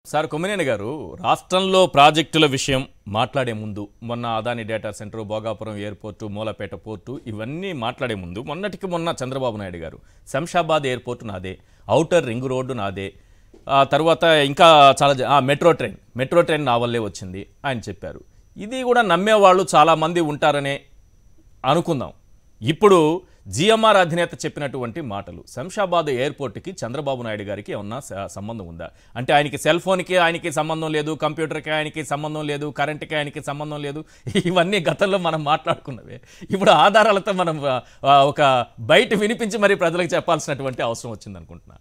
Sir Kommineni గారు రాష్ట్రంలో ప్రాజెక్టుల విషయం మాట్లాడే ముందు మొన్న Adani data centre Bhogapuram airport Mulapeta port ఇవన్నీ మాట్లాడే ముందు మొన్నటికి మొన్న చంద్రబాబు నాయుడు గారు శంషాబాద్ ఎయిర్పోర్టు నాదే ఔటర్ రింగ్ రోడ్డు నాదే ఆ తర్వాత ఇంకా చాలా జ- ఆ, మెట్రో ట్రైన్ మెట్రో ట్రైన్ నా వల్లే వచ్చింది ఆయన చెప్పారు ఇది కూడా నమ్మేవాళ్ళు చాలామంది ఉంటారనే అనుకుందాం ఇప్పుడు జిఎంఆర్ అధినేత చెప్పినటువంటి మాటలు శంషాబాద్ ఎయిర్పోర్ట్కి చంద్రబాబు నాయుడు గారికి ఏమన్నా స- సంబంధం ఉందా అంటే ఆయనకి సెల్ ఫోన్కి ఆయనకి సంబంధం లేదు కంప్యూటర్కి ఆయనకి సంబంధం లేదు కరెంట్కి ఆయనకి సంబంధం లేదు ఇవన్నీ గతంలో మనం మాట్లాడుకున్నవే ఇప్పుడు ఆధారాలతో మనం ఆ, ఆ, ఒక బయట వినిపించి మరి ప్రజలకు చెప్పాల్సినటువంటి అవసరం వచ్చింది అనుకుంటున్నా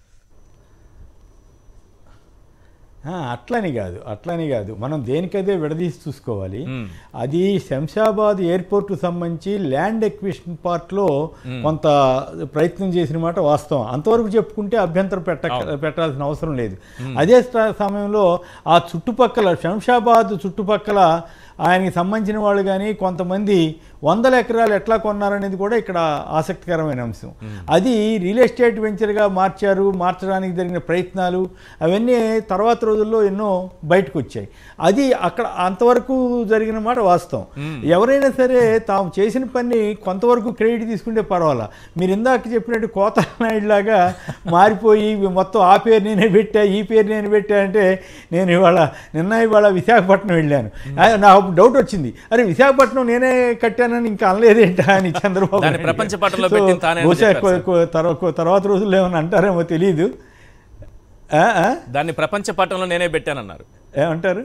ఆ, అట్లని కాదు అట్లని కాదు మనం దేనికదే విడదీసి చూసుకోవాలి అది శంషాబాద్ ఎయిర్పోర్ట్ సమధించి ల్యాండ్ ఎక్విషన్ పార్ట్లో కొంత ప్రయత్నం చేసిన మాట వాస్తవం అంతవరకు చెప్పుకుంటే అభ్యంతరం పెట్ట పెట్టాల్సిన అవసరం లేదు అదే స- సమయంలో ఆ చుట్టుపక్కల శంషాబాద్ చుట్టుపక్కల ఆయనకి సంబంధించిన వాళ్ళు కానీ కొంతమంది వందల ఎకరాలు ఎట్లా కొన్నారనేది కూడా ఇక్కడ ఆసక్తికరమైన అంశం అది రియల్ ఎస్టేట్ వెంచర్గా మార్చారు మార్చడానికి జరిగిన ప్రయత్నాలు అవన్నీ తర్వాత రోజుల్లో ఎన్నో బయటకు వచ్చాయి అది అక్కడ అంతవరకు జరిగిన మాట వాస్తవం ఎవరైనా సరే తాము చేసిన పని కొంతవరకు క్రెడిట్ తీసుకుంటే పర్వాలా మీరు ఇందాక చెప్పినట్టు కోత నాయుడు లాగా మారిపోయి మొత్తం ఆ పేరు నేనే పెట్టా ఈ పేరు నేను పెట్టా అంటే నేను ఇవాళ నిన్న ఇవాళ విశాఖపట్నం వెళ్ళాను ఆ, నాకు డౌట్ వచ్చింది అరే విశాఖపట్నం నేనే కట్టానని ఇంకా అనలేదేంటా అని చంద్రబాబు దాన్ని నాయుడు. ప్రపంచ పటంలో సో, పెట్టింది తానే అని బహుశా చెప్పారు కొ- కొ- తర్వా- తర్వాత రోజుల్లో ఏమైనా అంటారేమో తెలియదు ఆ, ఆ? దాన్ని ప్రపంచ పటంలో నేనే పెట్టానన్నారు ఏమంటారు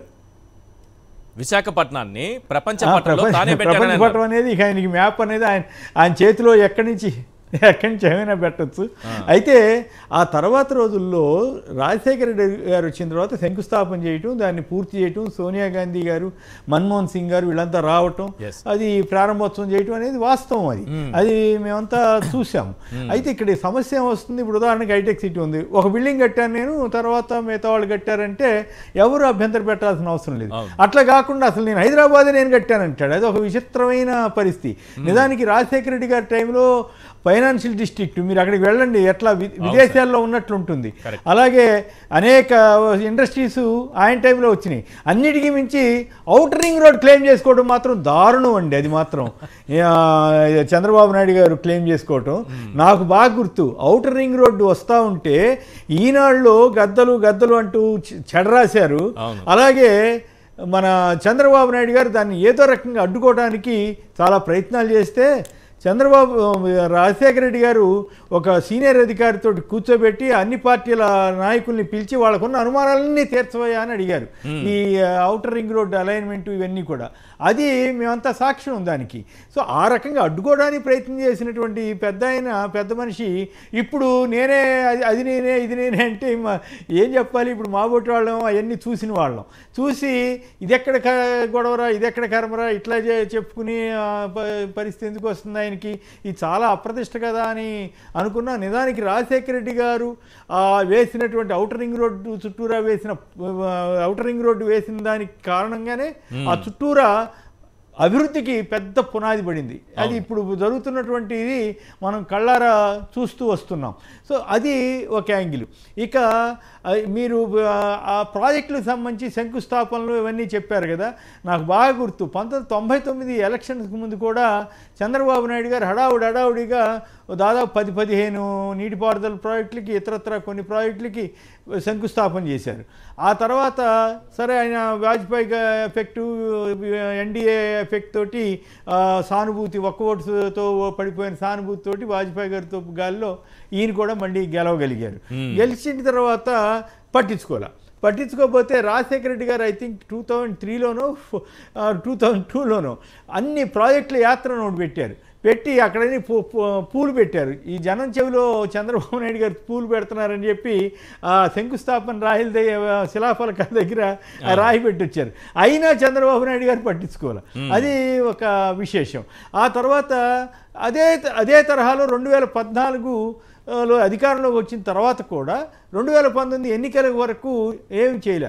విశాఖపట్నాన్ని ప్రపంచ ఆ, పటంలో ప్రపంచ తానే ప్రపంచ పెట్టానని పటం అనేది ఇక ఆయనకి మ్యాప్ అనేది ఆయన ఆయన చేతిలో ఎక్కడి నుంచి ఎక్కడి నుంచి ఏమైనా పెట్టచ్చు అయితే ఆ తర్వాత రోజుల్లో రాజశేఖర రెడ్డి గారు వచ్చిన తర్వాత శంకుస్థాపన చేయటం దాన్ని పూర్తి చేయటం సోనియా గాంధీ గారు మన్మోహన్ సింగ్ గారు వీళ్ళంతా రావటం Yes. అది ప్రారంభోత్సవం చేయటం అనేది వాస్తవం అది అది మేమంతా చూసాము అయితే ఇక్కడ ఈ సమస్య ఏమొస్తుంది ఇప్పుడు ఉదాహరణకి హైటెక్ సిటీ ఉంది ఒక బిల్డింగ్ కట్టాను నేను తర్వాత మిగతా వాళ్ళు కట్టారంటే ఎవరు అభ్యంతరం పెట్టాల్సిన అవసరం లేదు అవును. అట్లా కాకుండా అసలు నేను హైదరాబాద్ నేను కట్టానంటాడు అది ఒక విచిత్రమైన పరిస్థితి నిజానికి రాజశేఖర రెడ్డి గారి టైంలో ఫైనాన్షియల్ డిస్ట్రిక్ట్ మీరు అక్కడికి వెళ్ళండి ఎట్లా వి- విదేశాల్లో ఉన్నట్లు ఉంటుంది Correct. అలాగే అనేక ఇండస్ట్రీస్ ఆయన టైంలో వచ్చినాయి అన్నిటికీ మించి అవుటర్ రింగ్ రోడ్ క్లెయిమ్ చేసుకోవడం మాత్రం దారుణం అండి అది మాత్రం ఆ, చంద్రబాబు నాయుడు గారు క్లెయిమ్ చేసుకోవటం నాకు బాగా గుర్తు అవుటర్ రింగ్ రోడ్డు వస్తూ ఉంటే ఈనాడులో గద్దలు గద్దలు అంటూ చె- చెడరాశారు అవును. అలాగే మన చంద్రబాబు నాయుడు గారు దాన్ని ఏదో రకంగా అడ్డుకోవడానికి చాలా ప్రయత్నాలు చేస్తే చంద్రబాబు రాజశేఖర రెడ్డి గారు ఒక సీనియర్ అధికారితో కూర్చోబెట్టి అన్ని పార్టీల నాయకుల్ని పిలిచి వాళ్ళకున్న అనుమానాలన్నీ తీర్చవయ్యా అని అడిగారు ఈ అవుటర్ రింగ్ రోడ్ అలైన్మెంట్ ఇవన్నీ కూడా అది మేమంతా సాక్ష్యం దానికి సో ఆ రకంగా అడ్డుకోవడానికి ప్రయత్నం చేసినటువంటి పెద్ద ఆయన పెద్ద మనిషి ఇప్పుడు నేనే అది అది నేనే ఇది నేనే అంటే మా- ఏం చెప్పాలి ఇప్పుడు మా బొట్టి వాళ్ళం అవన్నీ చూసిన వాళ్ళం చూసి ఇది ఎక్కడ క- గొడవరా ఇది ఎక్కడ కర్మరా ఇట్లా చే- చెప్పుకుని ఆ, ప- పరిస్థితి ఎందుకు వస్తుంది ఆయనకి ఇది చాలా అప్రతిష్ట కదా అని అనుకున్నా నిజానికి రాజశేఖర రెడ్డి గారు ఆ, వేసినటువంటి అవుటర్ రింగ్ రోడ్డు చుట్టూరా వేసిన ఆ, అవుటర్ రింగ్ రోడ్డు వేసిన దానికి కారణంగానే ఆ చుట్టూరా అభివృద్ధికి పెద్ద పునాది పడింది అది ఇప్పుడు జరుగుతున్నటువంటి ఇది మనం కళ్ళారా చూస్తూ వస్తున్నాం సో అది ఒక యాంగిల్ ఇక ఆ, మీరు ఆ, ఆ ప్రాజెక్టులకు సంబంధించి శంకుస్థాపనలు ఇవన్నీ చెప్పారు కదా నాకు బాగా గుర్తు పంతొమ్మిది తొంభై తొమ్మిది ఎలక్షన్స్కి ముందు కూడా చంద్రబాబు నాయుడు గారు హడావుడి హడావుడిగా దాదాపు పది పదిహేను నీటిపారుదల ప్రాజెక్టులకి ఇతరత్ర కొన్ని ప్రాజెక్టులకి శంకుస్థాపన చేశారు ఆ తర్వాత సరే ఆయన వాజ్పేయి గా- ఎఫెక్టు ఎన్డీఏ ఎఫెక్ట్ తోటి ఆ, సానుభూతి ఒక్క ఓటుతో పడిపోయిన సానుభూతి తోటి వాజ్పేయి గారితో గాలిలో ఈయన కూడా మళ్ళీ గెలవగలిగారు గెలిచిన తర్వాత పట్టించుకోలే పట్టించుకోకపోతే Rajasekhara Reddy garu I think two thousand త్రీలోనో టూ థౌజండ్ టూలోనో అన్ని ప్రాజెక్టుల యాత్రను ఒకటి పెట్టారు పెట్టి అక్కడని పూ- పూ- పూలు పెట్టారు ఈ జనం చెవిలో చంద్రబాబు నాయుడు గారు పూలు పెడుతున్నారని చెప్పి ఆ శంకుస్థాపన రాయిల దగ్గర శిలాఫలకాల దగ్గర ఆ రాయి పెట్టి వచ్చారు అయినా చంద్రబాబు నాయుడు గారు పట్టించుకోవాలి అది ఒక విశేషం ఆ తర్వాత అదే అదే తరహాలో రెండు వేల పద్నాలుగు లో అధికారంలోకి వచ్చిన తర్వాత కూడా రెండు వేల పంతొమ్మిది ఎన్నికల వరకు ఏం చేయలే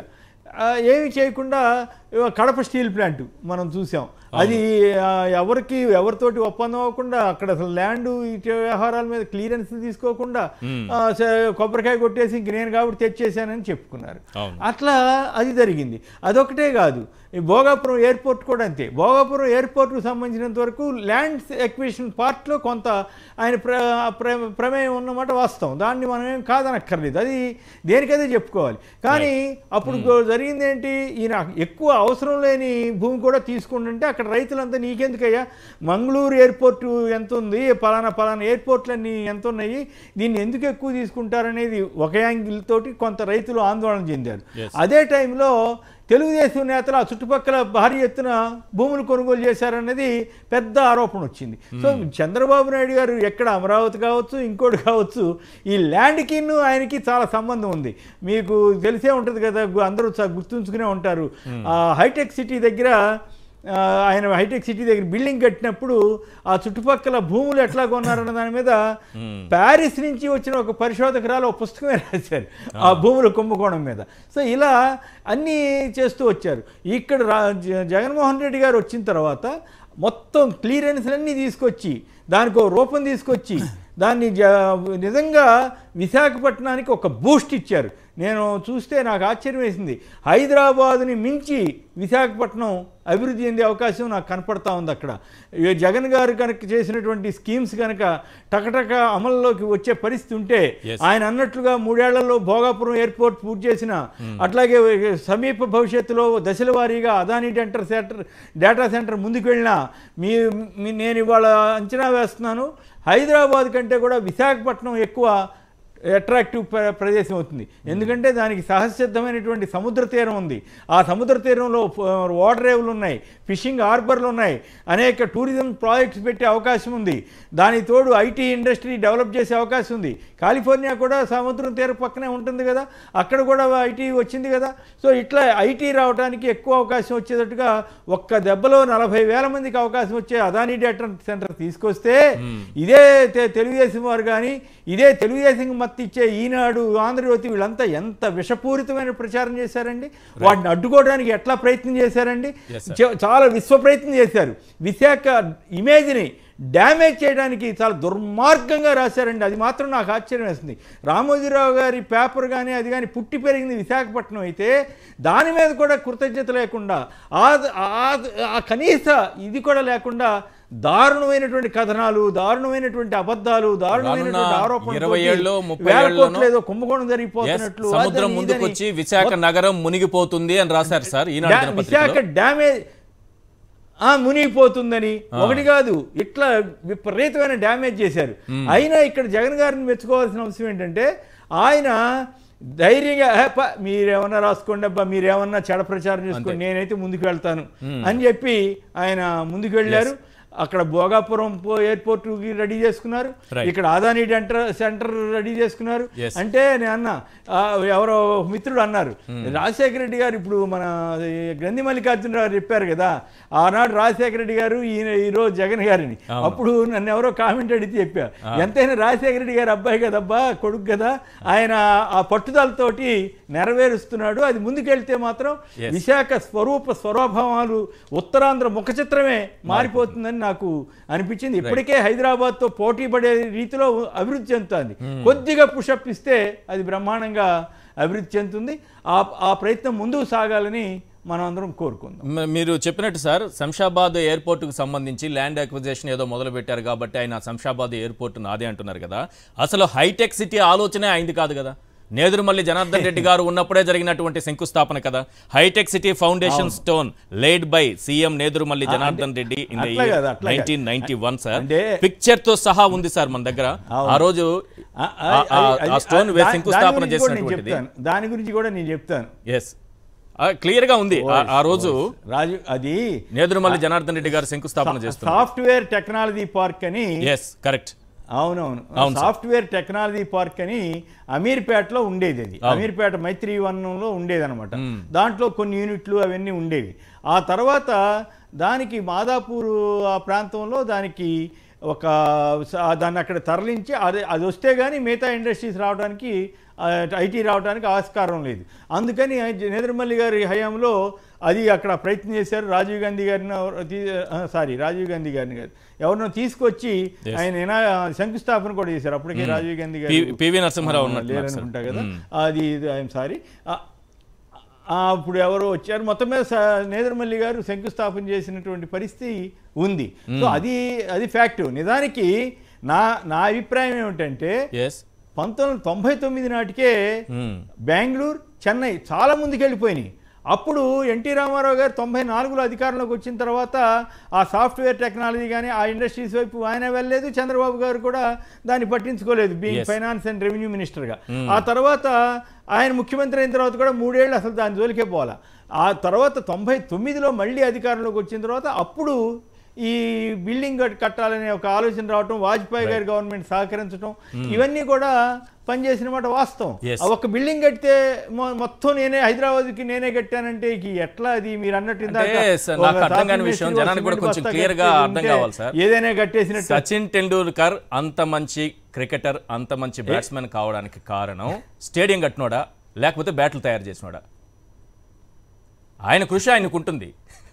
ఆ, ఏమి చేయకుండా ఇవ కడప స్టీల్ ప్లాంట్ మనం చూసాం అది ఆ, ఎవరికి ఎవరితోటి ఒప్పందం అవ్వకుండా అక్కడ అసలు ల్యాండ్ ఇటు వ్యవహారాల మీద క్లియరెన్స్ తీసుకోకుండా ఆ, స- కొబ్బరికాయ కొట్టేసి ఇంక నేను కాబట్టి తెచ్చేసానని చెప్పుకున్నారు అవును. అట్లా అది జరిగింది అదొకటే కాదు ఈ భోగాపురం ఎయిర్పోర్ట్ కూడా అంతే భోగాపురం ఎయిర్పోర్ట్కు సంబంధించినంత వరకు ల్యాండ్ ఎక్విజిషన్ పార్ట్లో కొంత ఆయన ప్ర ప్ర- ప్రమేయం ఉన్నమాట వాస్తవం దాన్ని మనం ఏం కాదనక్కర్లేదు అది దేనికదే చెప్పుకోవాలి కానీ అప్పుడు జరిగింది ఏంటి ఈయన ఎక్కువ అవసరం లేని భూమి కూడా తీసుకుంటుంటే అక్కడ రైతులంతా నీకెందుకయ్యా మంగళూరు ఎయిర్పోర్ట్ ఎంత ఉంది పలానా పలానా ఎయిర్పోర్ట్లన్నీ ఎంత ఉన్నాయి దీన్ని ఎందుకు ఎక్కువ తీసుకుంటారనేది ఒక యాంగిల్ తోటి కొంత రైతులు ఆందోళన చెందారు Yes. అదే టైంలో తెలుగుదేశం నేతలు ఆ చుట్టుపక్కల భారీ ఎత్తున భూములు కొనుగోలు చేశారన్నది పెద్ద ఆరోపణ వచ్చింది సో చంద్రబాబు నాయుడు గారు ఎక్కడ అమరావతి కావచ్చు ఇంకోటి కావచ్చు ఈ ల్యాండ్కి ఆయనకి చాలా సంబంధం ఉంది మీకు తెలిసే ఉంటుంది కదా గు- అందరూ చ- గుర్తుంచుకునే ఉంటారు ఆ హైటెక్ సిటీ దగ్గర ఆ, ఆయన హైటెక్ సిటీ దగ్గర బిల్డింగ్ కట్టినప్పుడు ఆ చుట్టుపక్కల భూములు ఎట్లా కొన్నారన్న దాని మీద ప్యారిస్ నుంచి వచ్చిన ఒక పరిశోధకురాలు ఒక పుస్తకమే రాశారు ఆ భూముల కుంభకోణం మీద సో ఇలా అన్నీ చేస్తూ వచ్చారు ఇక్కడ రా జ- జగన్మోహన్ రెడ్డి గారు వచ్చిన తర్వాత మొత్తం క్లియరెన్స్లన్నీ తీసుకొచ్చి దానికి ఒక రూపం తీసుకొచ్చి దాన్ని జ- నిజంగా విశాఖపట్నానికి ఒక బూస్ట్ ఇచ్చారు నేను చూస్తే నాకు ఆశ్చర్యం వేసింది హైదరాబాదుని మించి విశాఖపట్నం అభివృద్ధి చెందే అవకాశం నాకు కనపడతా ఉంది అక్కడ ఈ జగన్ గారు కనుక చేసినటువంటి స్కీమ్స్ కనుక టకటక అమల్లోకి వచ్చే పరిస్థితి ఉంటే Yes. ఆయన అన్నట్లుగా మూడేళ్లలో భోగాపురం ఎయిర్పోర్ట్ పూర్తి చేసిన అట్లాగే సమీప భవిష్యత్తులో దశల వారీగా అదానీ డెంటర్ సెంటర్ డేటా సెంటర్ ముందుకు వెళ్ళినా మీ మీ- నేను ఇవాళ అంచనా వేస్తున్నాను హైదరాబాద్ కంటే కూడా విశాఖపట్నం ఎక్కువ అట్రాక్టివ్ ప్ర- ప్రదేశం అవుతుంది ఎందుకంటే దానికి సహసిద్ధమైనటువంటి సముద్ర తీరం ఉంది ఆ సముద్ర తీరంలో వాటర్ రేవులు ఉన్నాయి ఫిషింగ్ హార్బర్లు ఉన్నాయి అనేక టూరిజం ప్రాజెక్ట్స్ పెట్టే అవకాశం ఉంది దానికి తోడు ఐటీ ఇండస్ట్రీ డెవలప్ చేసే అవకాశం ఉంది కాలిఫోర్నియా కూడా సముద్రం తీరం పక్కనే ఉంటుంది కదా అక్కడ కూడా ఐటీ వచ్చింది కదా సో ఇట్లా ఐటీ రావడానికి ఎక్కువ అవకాశం వచ్చేటట్టుగా ఒక్క దెబ్బలో నలభై వేల మందికి అవకాశం వచ్చే అదానీ డేటా సెంటర్ తీసుకొస్తే ఇదే తె- తెలుగుదేశం వారు కానీ ఇదే తెలుగుదేశం మత్తి ఇచ్చే ఈనాడు ఆంధ్రజ్యోతి వీళ్ళంతా ఎంత విషపూరితమైన ప్రచారం చేశారండి వాటిని అడ్డుకోవడానికి ఎట్లా ప్రయత్నం చేశారండి Yes, sir. చ- చాలా విశ్వ ప్రయత్నం చేశారు విశాఖ ఇమేజ్ని డ్యామేజ్ చేయడానికి చాలా దుర్మార్గంగా రాశారండి అది మాత్రం నాకు ఆశ్చర్యం వేస్తుంది రామోజీరావు గారి పేపర్ కానీ అది కానీ పుట్టి పెరిగింది విశాఖపట్నం అయితే దాని మీద కూడా కృతజ్ఞత లేకుండా ఆ ఆ- ఆ కనీస ఇది కూడా లేకుండా దారుణమైనటువంటి కథనాలు దారుణమైనటువంటి అబద్ధాలు దారుణమైనటువంటి రానున్న ఆరోపణలు ఇరవై ఏళ్ళలో, ముప్పై వేల ఏళ్ళలోనో కోట్లు ఏదో కుంభకోణం Yes, జరిగిపోతున్నట్లు సముద్రం అదని ముందుకు ఇదని వచ్చి విశాఖ నగరం మునిగిపోతుంది అని రాశారు సార్ ఈనాడు డా- విశాఖ దినపత్రికలో డ్యామేజ్ ఆ మునిగిపోతుందని ఒకటి కాదు ఇట్లా విపరీతమైన డ్యామేజ్ చేశారు అయినా ఇక్కడ జగన్ గారిని మెచ్చుకోవాల్సిన అంశం ఏంటంటే ఆయన ధైర్యంగా "ఏ ప, మీరేమన్నా రాసుకోండి అబ్బా మీరేమన్నా చెడ ప్రచారం చేసుకోండి నేనైతే ముందుకు వెళ్తాను అని చెప్పి ఆయన ముందుకు వెళ్ళారు అక్కడ భోగాపురం పో- ఎయిర్పోర్ట్ కి రెడీ చేసుకున్నారు Right. ఇక్కడ అదానీ డెంటర్ సెంటర్ రెడీ చేసుకున్నారు Yes. అంటే నేను అన్న ఆ, ఎవరో మిత్రుడు అన్నారు రాజశేఖర రెడ్డి గారు ఇప్పుడు మన ఈ గ్రంథి మల్లికార్జునరావు చెప్పారు కదా ఆనాడు రాజశేఖర రెడ్డి గారు ఈయన ఈరోజు జగన్ గారిని అవును. అప్పుడు నన్ను ఎవరో కామెంట్ అడిగితే చెప్పా ఎంతైనా రాజశేఖర రెడ్డి గారు అబ్బాయి కదబ్బా కొడుకు కదా ఆయన ఆ పట్టుదలతోటి నెరవేరుస్తున్నాడు అది ముందుకెళ్తే మాత్రం Yes. విశాఖ స్వరూప స్వరూపమాలు ఉత్తరాంధ్ర ముఖ చిత్రమే మారిపోతుందని నాకు అనిపించింది ఇప్పటికే హైదరాబాద్ తో పోటీ పడే రీతిలో అభివృద్ధి చెందుతుంది కొద్దిగా పుషప్ ఇస్తే అది బ్రహ్మాండంగా అభివృద్ధి చెందుతుంది ఆ ఆ ప్రయత్నం ముందుకు సాగాలని మనం అందరం కోరుకుందాం మ- మీరు చెప్పినట్టు సార్ శంషాబాద్ ఎయిర్పోర్టుకు సంబంధించి ల్యాండ్ అక్విజిషన్ ఏదో మొదలు పెట్టారు కాబట్టి ఆయన శంషాబాద్ ఎయిర్పోర్ట్ నాదే అంటున్నారు కదా అసలు హైటెక్ సిటీ ఆలోచనే అయింది కాదు కదా నేదురుమల్లి జనార్దన్ రెడ్డి గారు ఉన్నప్పుడే జరిగినటువంటి శంకుస్థాపన కదా hi-tech city foundation stone laid by CM Nedurumalli Janardhan Reddy in the అట్లా కాదు, అట్లా కాదు. నైన్టీన్ నైన్టీ వన్ సార్ అంటే- పిక్చర్ తో సహా ఉంది సార్ మన దగ్గర ఆ రోజు ఆ- ఆ- ఆ- ఆ- అది- ఆ స్టోన్ దా- వేసి దాని శంకుస్థాపన గురించి కూడా నేను చేసినటువంటిది చెప్తాను దాని గురించి కూడా నేను చెప్తాను ఎస్ క్లియర్ గా ఉంది ఆ- ఆ రోజు రాజు అది నేదురుమల్లి జనార్దన్ రెడ్డి గారు శంకుస్థాపన చేస్తున్నారు సాఫ్ట్వేర్ టెక్నాలజీ పార్క్ అని ఎస్ కరెక్ట్ అవునవును అవును సార్. సాఫ్ట్వేర్ టెక్నాలజీ పార్క్ అని అమీర్పేటలో ఉండేది అది అమీర్పేట మైత్రి వనంలో ఉండేది అనమాట దాంట్లో కొన్ని యూనిట్లు అవన్నీ ఉండేవి ఆ తర్వాత దానికి మాదాపూర్ ఆ ప్రాంతంలో దానికి ఒక స- దాన్ని అక్కడ తరలించి అది అది వస్తే కానీ మిగతా ఇండస్ట్రీస్ రావడానికి ఐటీ రావడానికి ఆస్కారం లేదు అందుకని నేదురుమల్లి గారి హయాంలో అది అక్కడ ప్రయత్నం చేశారు రాజీవ్ గాంధీ గారిని ఎవరో తీ- ఆ, సారీ రాజీవ్ గాంధీ గారిని గారు ఎవరినో తీసుకొచ్చి ఆయన ఏనా శంకుస్థాపన కూడా చేశారు అప్పటికే రాజీవ్ గాంధీ గారు పి- పివి నరసింహారావు ఉన్నట్టు నాకు సార్. లేరనుకుంటా కదా అది ఐఎమ్ సారీ అప్పుడు ఎవరో వచ్చారు మొత్తం మీద స- నేదురుమల్లి గారు శంకుస్థాపన చేసినటువంటి పరిస్థితి ఉంది సో అది అది ఫ్యాక్ట్ నిజానికి నా నా అభిప్రాయం ఏమిటంటే ఎస్ పంతొమ్మిది వందల తొంభై తొమ్మిది నాటికే బెంగళూరు చెన్నై చాలా ముందుకు వెళ్ళిపోయినాయి అప్పుడు ఎన్టీ రామారావు గారు తొంభై నాలుగులో అధికారంలోకి వచ్చిన తర్వాత ఆ సాఫ్ట్వేర్ టెక్నాలజీ కానీ ఆ ఇండస్ట్రీస్ వైపు ఆయన వెళ్ళలేదు చంద్రబాబు గారు కూడా దాన్ని పట్టించుకోలేదు being Yes. Finance and revenue మినిస్టర్గా ఆ తర్వాత ఆయన ముఖ్యమంత్రి అయిన తర్వాత కూడా మూడేళ్ళు అసలు దాని జోలికే పోవాలా ఆ తర్వాత తొంభై తొమ్మిదిలో మళ్ళీ అధికారంలోకి వచ్చిన తర్వాత అప్పుడు ఈ బిల్డింగ్ కట్- కట్టాలనే ఒక ఆలోచన రావటం వాజ్పేయి గారి గవర్నమెంట్ సహకరించడం ఇవన్నీ కూడా పనిచేసిన మాట వాస్తవం Yes. ఆ ఒక్క బిల్డింగ్ కడితే మొ- మొత్తం నేనే హైదరాబాద్కి నేనే కట్టానంటే ఇక ఎట్లా అది మీరు అన్నట్టు ఇందాక అంటే సార్, ఒక నాకు అర్థం కాని తాపీ విషయం, మేస్త్రి జనానికి కూడా సిమెంట్ కొంచెం బస్తా clear గా కట్టేసి అర్థం ఉంటే కావాలి సార్. ఏదైనా కట్టేసినట్టు సచిన్ టెండూల్కర్ అంత మంచి క్రికెటర్ అంత మంచి బ్యాట్స్మెన్ కావడానికి కారణం స్టేడియం కట్టినోడా లేకపోతే బ్యాట్లు తయారు చేసినోడా ఆయన కృషి ఆయనకు ఉంటుంది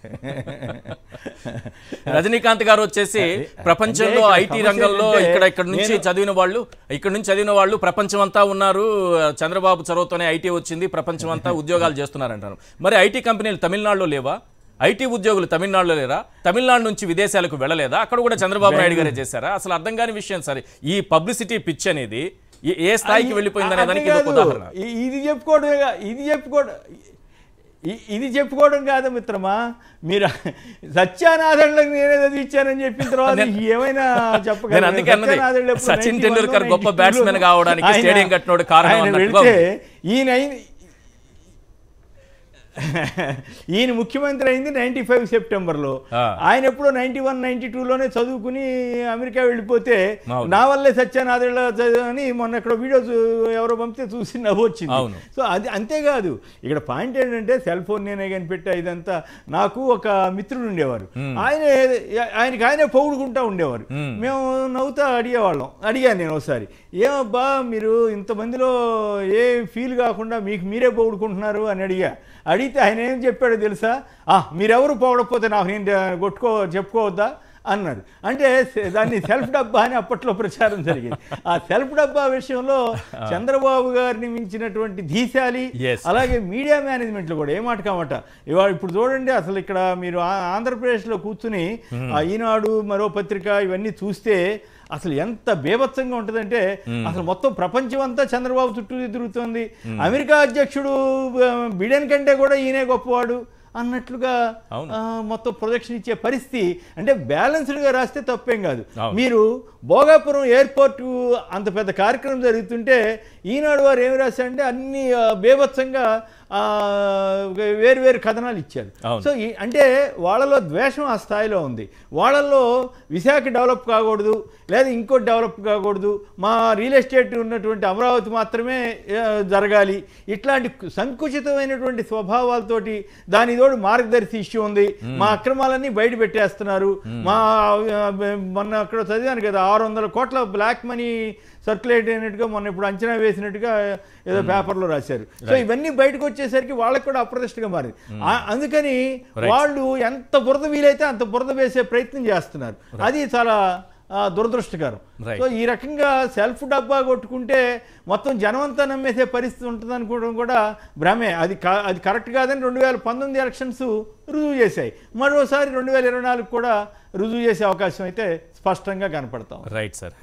రజనీకాంత్ గారు వచ్చేసి ప్రపంచంలో అంటే ఐటీ సమస్య రంగంలో ఏంటంటే ఇక్కడ ఇక్కడ నుంచి నేను- చదివిన వాళ్ళు ఇక్కడ నుంచి చదివిన వాళ్ళు ప్రపంచం అంతా ఉన్నారు చంద్రబాబు చొరవతోనే ఐటీ వచ్చింది ప్రపంచం అంతా ఉద్యోగాలు చేస్తున్నారంటారు మరి ఐటీ కంపెనీలు తమిళనాడులో లేవా ఐటీ ఉద్యోగులు తమిళనాడులో లేరా తమిళనాడు నుంచి విదేశాలకు వెళ్ళలేదా అక్కడ కూడా చంద్రబాబు నాయుడు గారే చేశారా అసలు అర్థం కాని విషయం సరే ఈ పబ్లిసిటీ పిచ్ అనేది ఏ- ఏ స్థాయికి వెళ్ళిపోయిందనే అది దానికి ఇది ఒక కాదు. ఉదాహరణ ఇ- ఇది చెప్పుకోవడమే కా- ఇది చెప్పుకోవడం ఇ- ఇది చెప్పుకోవడం కాదు మిత్రమా మీరు సత్యానాథంలోకి నేనే చదివించానని చెప్పిన తర్వాత ఏమైనా చెప్పగలరు నేను అందుకే అన్నది, సత్యానాథుడు ఎప్పుడు సచిన్ 91 టెండూల్కర్ గొప్ప 92 batsman కావడానికి ఆయన- స్టేడియం కట్టినోడు కారణం ఆయన అన్నట్టుగా వెళ్తే ఈయన అయింది- ఈయన ముఖ్యమంత్రి అయింది నైన్టీ ఫైవ్ సెప్టెంబర్లో ఆ. ఆయన ఎప్పుడో నైన్టీ వన్ నైన్టీ టూలోనే చదువుకుని అమెరికా వెళ్ళిపోతే అవును. నా వల్లే సత్యనాథుల అని మొన్న ఎక్కడ వీడియో చూ- ఎవరో పంపితే చూసి నవ్వు వచ్చింది అవును. సో అది అంతేకాదు ఇక్కడ పాయింట్ ఏంటంటే సెల్ ఫోన్ నేనే కనిపెట్టా ఇదంతా నాకు ఒక మిత్రుడు ఉండేవారు ఆయన ఆయనకి ఆయనే పొగుడుకుంటా ఉండేవారు మేము నవ్వుతా అడిగేవాళ్ళం అడిగాను నేను ఒకసారి ఏమబ్బా మీరు ఇంతమందిలో ఏ ఫీల్ కాకుండా మీకు మీరే పొగుడుకుంటున్నారు అని అడిగా అడిగితే ఆయన ఏం చెప్పాడో తెలుసా "ఆ, మీరెవరు పొగడకపోతే నాకు నేను కొట్టుకో చెప్పుకోవద్దా అన్నాడు అంటే సె- దాన్ని సెల్ఫ్ డబ్బా అని అప్పట్లో ప్రచారం జరిగింది ఆ సెల్ఫ్ డబ్బా విషయంలో చంద్రబాబు గారిని మించినటువంటి ధీశాలి Yes. అలాగే మీడియా మేనేజ్మెంట్లో కూడా ఏ మాట కామట ఇవాళ ఇప్పుడు చూడండి అసలు ఇక్కడ మీరు ఆ- ఆంధ్రప్రదేశ్లో కూర్చుని ఆ ఈనాడు మరో పత్రిక ఇవన్నీ చూస్తే అసలు ఎంత బేభత్సంగా ఉంటుందంటే అసలు మొత్తం ప్రపంచం అంతా చంద్రబాబు చుట్టూ తిరుగుతోంది అమెరికా అధ్యక్షుడు ఆ, బిడెన్ కంటే కూడా ఈయనే గొప్పవాడు అన్నట్లుగా అవును. ఆ, మొత్తం ప్రొజెక్షన్ ఇచ్చే పరిస్థితి అంటే బ్యాలెన్స్డ్గా రాస్తే తప్పేం కాదు అవును. మీరు భోగాపురం ఎయిర్పోర్ట్ అంత పెద్ద కార్యక్రమం జరుగుతుంటే ఈనాడు వారు ఏమి రాశారంటే అన్ని ఆ, బేభత్సంగా ఆ, వేరు వేరు కథనాలు ఇచ్చారు అవును. సో ఈ- అంటే వాళ్ళలో ద్వేషం ఆ స్థాయిలో ఉంది వాళ్ళల్లో విశాఖ డెవలప్ కాకూడదు లేదా ఇంకోటి డెవలప్ కాకూడదు మా రియల్ ఎస్టేట్ ఉన్నటువంటి అమరావతి మాత్రమే ఆ, జరగాలి ఇట్లాంటి సంకుచితమైనటువంటి స్వభావాలతోటి దాని తోడు మార్గదర్శి ఇష్యూ ఉంది మా అక్రమాలన్నీ బయట పెట్టేస్తున్నారు మా ఆ, మొన్న అక్కడ చదివాను కదా ఆరు వందల కోట్ల బ్లాక్ మనీ సర్క్యులేట్ అయినట్టుగా మొన్న ఇప్పుడు అంచనా వేసినట్టుగా ఏదో పేపర్లో రాశారు సో ఇవన్నీ బయటకు వచ్చేసరికి వాళ్ళకి కూడా అప్రతిష్టగా మారింది ఆ- అందుకని వాళ్ళు ఎంత బురద వీలైతే అంత బురద వేసే ప్రయత్నం చేస్తున్నారు అది చాలా ఆ, దురదృష్టకరం Right. సో ఈ రకంగా సెల్ఫ్ డబ్బా కొట్టుకుంటే మొత్తం జనమంతా నమ్మేసే పరిస్థితి ఉంటుంది అనుకోవడం కూడా భ్రమే అది కా- అది కరెక్ట్ కాదని రెండు వేల పంతొమ్మిది ఎలక్షన్స్ రుజువు చేశాయి మరోసారి రెండు వేల ఇరవై నాలుగు కూడా రుజువు చేసే అవకాశం అయితే స్పష్టంగా కనపడతాం రైట్ సార్